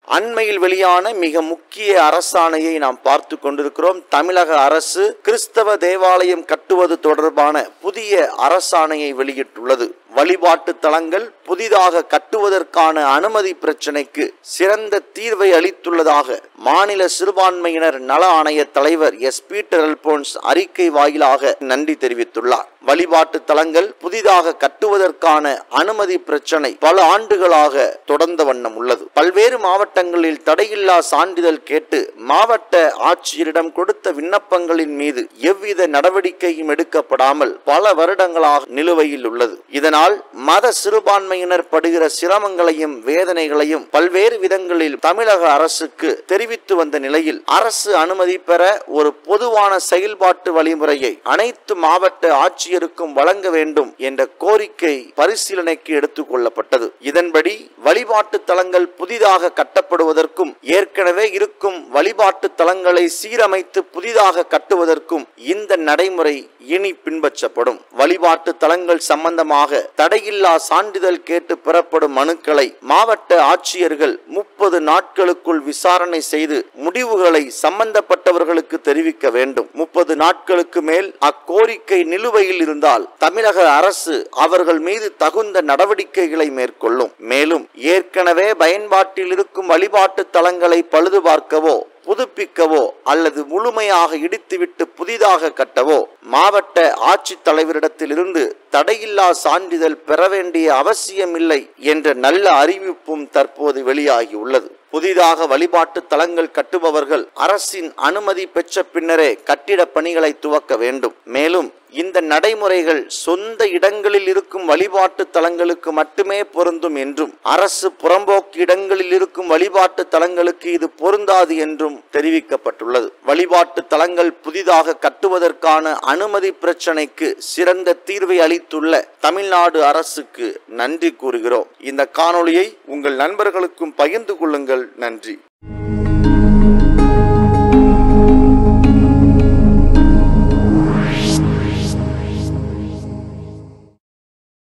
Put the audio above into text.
அண்மையில் வெளியான மிக முக்கிய அரசாணையை நாம் பார்த்து கொண்டிருக்கிறோம் தமிழக அரசு கிறிஸ்தவ தேவாலயம் கட்டுவது தொடர்பான புதிய அரசாணையை வெளியிட்டுள்ளது வழிபாட்டு தலங்கள் புதிதாக கட்டுவதற்கான அனுமதி பிரச்சினைக்கு சிறந்த தீர்வை அளித்துள்ளதாக மாநில சிறுபான்மையினர் நல ஆணைய தலைவர் எஸ் பீட்டர் அல்போன்ஸ் அறிக்கை வாயிலாக நன்றி தெரிவித்துள்ளார் வழிபாட்டு தலங்கள் புதிதாக கட்டுவதற்கான அனுமதி பிரச்சனை பல ஆண்டுகளாக தொடர்ந்த வண்ணம் உள்ளது பல்வேறு மாவட்டங்களில் தடையில்லா சான்றிதழ் கேட்டு மாவட்ட ஆட்சியரிடம் கொடுத்த விண்ணப்பங்களின் மீது எவ்வித நடவடிக்கையும் எடுக்கப்படாமல் பல வருடங்களாக நிலுவையில் உள்ளது இதனால் மத சிறுபான்மையினர் படுகிற சிரமங்களையும் வேதனைகளையும் பல்வேறு விதங்களில் தமிழக அரசுக்கு தெரிவித்து வந்த நிலையில் அரசு அனுமதி பெற ஒரு பொதுவான செயல்பாட்டு வழிமுறையை அனைத்து மாவட்ட ஆட்சியருக்கும் வழங்க வேண்டும் என்ற கோரிக்கை பரிசீலனைக்கு எடுத்துக் கொள்ளப்பட்டது இதன்படி வழிபாட்டு தலங்கள் புதிதாக கட்டப்படுவதற்கும் ஏற்கனவே இருக்கும் வழிபாட்டு தலங்களை சீரமைத்து புதிதாக கட்டுவதற்கும் இந்த நடைமுறை இனி பின்பற்றப்படும் வழிபாட்டு தலங்கள் சம்பந்தமாக தடையில்லா சான்றிதழ் கேட்டு பெறப்படும் மனுக்களை மாவட்ட ஆட்சியர்கள் முப்பது நாட்களுக்குள் விசாரணை செய்து முடிவுகளை சம்பந்தப்பட்டவர்களுக்கு தெரிவிக்க வேண்டும் முப்பது நாட்களுக்கு மேல் அக்கோரிக்கை நிலுவையில் இருந்தால் தமிழக அரசு அவர்கள் மீது தகுந்த நடவடிக்கைகளை மேற்கொள்ளும் மேலும் ஏற்கனவே பயன்பாட்டில் இருக்கும் வழிபாட்டு தலங்களை பழுது பார்க்கவோ புதுப்பிக்கவோ அல்லது முழுமையாக இடித்துவிட்டு புதிதாக கட்டவோ மாவட்ட ஆட்சித்தலைவரிடத்திலிருந்து தடையில்லா சான்றிதழ் பெற வேண்டிய அவசியமில்லை என்ற நல்ல அறிவிப்பும் தற்போது வெளியாகியுள்ளது புதிதாக வழிபாட்டு தலங்கள் கட்டுபவர்கள் அரசின் அனுமதி பெற்ற பின்னரே கட்டிட பணிகளை துவக்க வேண்டும் மேலும் இந்த நடைமுறைகள் சொந்த இடங்களில் இருக்கும் வழிபாட்டு தலங்களுக்கு மட்டுமே பொருந்தும் என்றும் அரசு புறம்போக்கு இடங்களில் இருக்கும் வழிபாட்டு தலங்களுக்கு இது பொருந்தாது என்றும் தெரிவிக்கப்பட்டுள்ளது வழிபாட்டு தலங்கள் புதிதாக கட்டுவதற்கான அனுமதி பிரச்சனைக்கு சிறந்த தீர்வை அளித்துள்ள தமிழ்நாடு அரசுக்கு நன்றி கூறுகிறோம் இந்த காணொளியை உங்கள் நண்பர்களுக்கும் பகிர்ந்து கொள்ளுங்கள் நன்றி